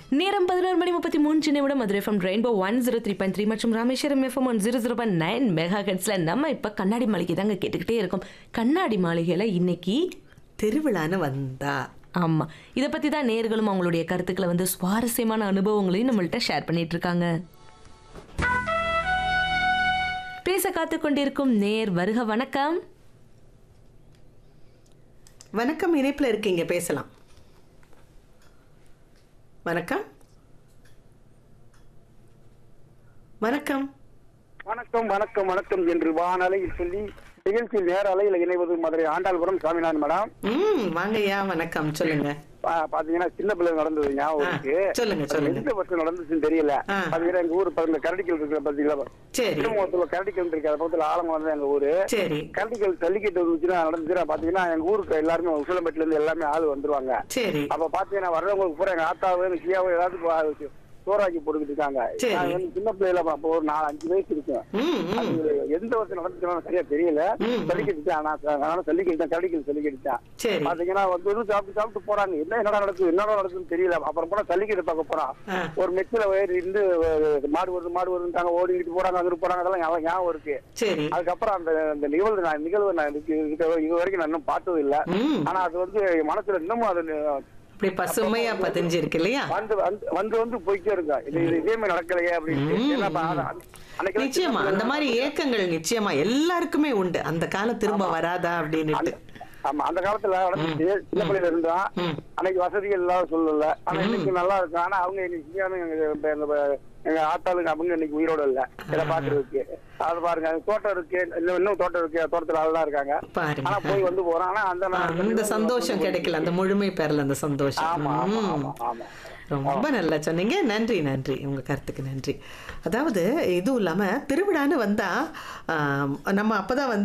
நேரம் பதினோரு மணி முப்பத்தி மூன்று நிமிடம் Madurai FM rainbow one zero three point three மற்றும் Rameswaram FM one zero zero point nine mega ஹெட்ஸில் நம்ம இப்போ கண்ணாடி மாளிகை தாங்க கேட்டுக்கிட்டே இருக்கோம் கண்ணாடி மாளிகையில் இன்னைக்கு திருவிழான்னு வந்தா ஆமாம் இதை பற்றி தான் நேர்களும் அவங்களுடைய கருத்துக்களை வந்து சுவாரஸ்யமான அனுபவங்களையும் நம்மள்ட்ட ஷேர் பண்ணிட்டு இருக்காங்க பேச காத்து கொண்டிருக்கும் நேர் வருக வணக்கம் வணக்கம் இணைப்பில் இருக்கீங்க பேசலாம் வணக்கம் வணக்கம் வணக்கம் வணக்கம் வணக்கம் என்று வானலையில் சொல்லி நிகழ்ச்சியில் நேர அலையில் இணைவது மதுரை ஆண்டாள்புரம் சாமிநாதன் மேடம் ம் வாங்கய்யா வணக்கம் சொல்லுங்க பா- பாத்தீங்கன்னா சின்ன பிள்ளை நடந்தது ஞாபகம் இருக்கு ஆ, சொல்லுங்க, சொல்லுங்க. எந்த வருஷம் நடந்துச்சுன்னு தெரியல ஆ. பாத்தீங்கன்னா எங்க ஊர் பக்கத்துல கரடிக்கல் இருக்கிற பாத்தீங்களா சரி திருமுகத்துல கரடிக்கல் இருக்கு அது பக்கத்துல ஆலங்க வந்து எங்க ஊரு சரி கரடிக்கல் ஜல்லிக்கட்டு வந்துச்சுன்னா நடந்துச்சுன்னா பாத்தீங்கன்னா எங்க ஊருக்கு எல்லாருமே உசிலம்பேட்டுல இருந்து எல்லாமே ஆள் வந்துருவாங்க சரி அப்ப பாத்தீங்கன்னா வர்றவங்களுக்கு பூரா எங்க ஆத்தாவும் எங்க கியாவும் ஏதாவது பா- சோறாக்கி போட்டுக்கிட்டு இருக்காங்க சரி. நான் வந்து சின்ன பிள்ளைல அப்போ ஒரு நாலு அஞ்சு வயசு இருக்கும் ம் ம் அது எந்த வருஷம் நடந்துச்சுன்னு சரியா தெரியல ம். சொல்லிக்கிட்டுதான் நான் அதனால சொல்லிக்கிட்டேன் கடிக்கல் சொல்லிக்கிட்டேன் சரி பாத்தீங்கன்னா வந்து வந்து சாப்பிட்டு சாப்பிட்டு போறாங்க என்ன என்னடா நடக்குது என்னடா நடக்குதுன்னு தெரியல அப்புறம் போனா சல்லிக்கிட்டு பார்க்க போறான் ஆ. ஒரு மெச்சில ஏறி இருந்து அஹ், மாடு வருது மாடு வருதுட்டாங்க ஓடிக்கிட்டு போறாங்க அங்கிட்டு போறாங்க அதெல்லாம் ஞாபகம் ஞாபகம் இருக்கு சரி அதுக்கப்புறம் அந்த அந்த நிகழ்வு நான் நிகழ்வு நான் இதுக்கு- இதுக்கு- இது வரைக்கும் நான் இன்னும் பார்த்தது இல்ல ம் ஆனா அது வந்து என் மனசுல இன்னமும் அது அப்படி பசுமையா பதிஞ்சிருக்கு இல்லையா வந்து வந்து வந்து வந்து போய்ட்டே இருக்கா இது இது இதே மாதிரி நடக்கலையே அப்படின்னு ம். ஏன்னா, அப்ப அது- அன்னைக்கு நிச்சயமா அந்த மாதிரி ஏக்கங்கள் நிச்சயமா எல்லாருக்குமே உண்டு அந்த காலம் திரும்ப வராதா அப்படின்னுட்டு ஆமா அந்த காலத்துல நடந்துச்சு சின்ன பிள்ளைல இருந்தா ம். அன்னைக்கு வசதிகள் எல்லாம் சொல்லல ஆனா இன்னைக்கு நல்லா இருக்கு ஆனா அவங்க இன்னைக்கு இங்கேயான எங்க எங்க- எங்க- எங்க ஆத்தாளுங்க அவங்க இன்னைக்கு உயிரோட இல்ல இதை பாக்குறதுக்கு அது பாருங்க அது தோட்டம் இருக்கு இன்னும் இன்னும் தோட்டம் இருக்கு தோட்டத்துல ஆள்லாம் இருக்காங்க பாருங்க ஆனா போய் வந்து போறோம் ஆனா அந்த ஆ, அந்த சந்தோஷம் கிடைக்கல அந்த முழுமை பெறல அந்த சந்தோஷம் ஆமா ஆமா ம். ஆமா ஆமா ரொம்ப நல்லா சொன்னீங்க நன்றி நன்றி உங்க கருத்துக்கு நன்றி அதாவது இதுவும் இல்லாம திருவிழான்னு வந்தா ஆம், நம்ம அப்பதான் வந்து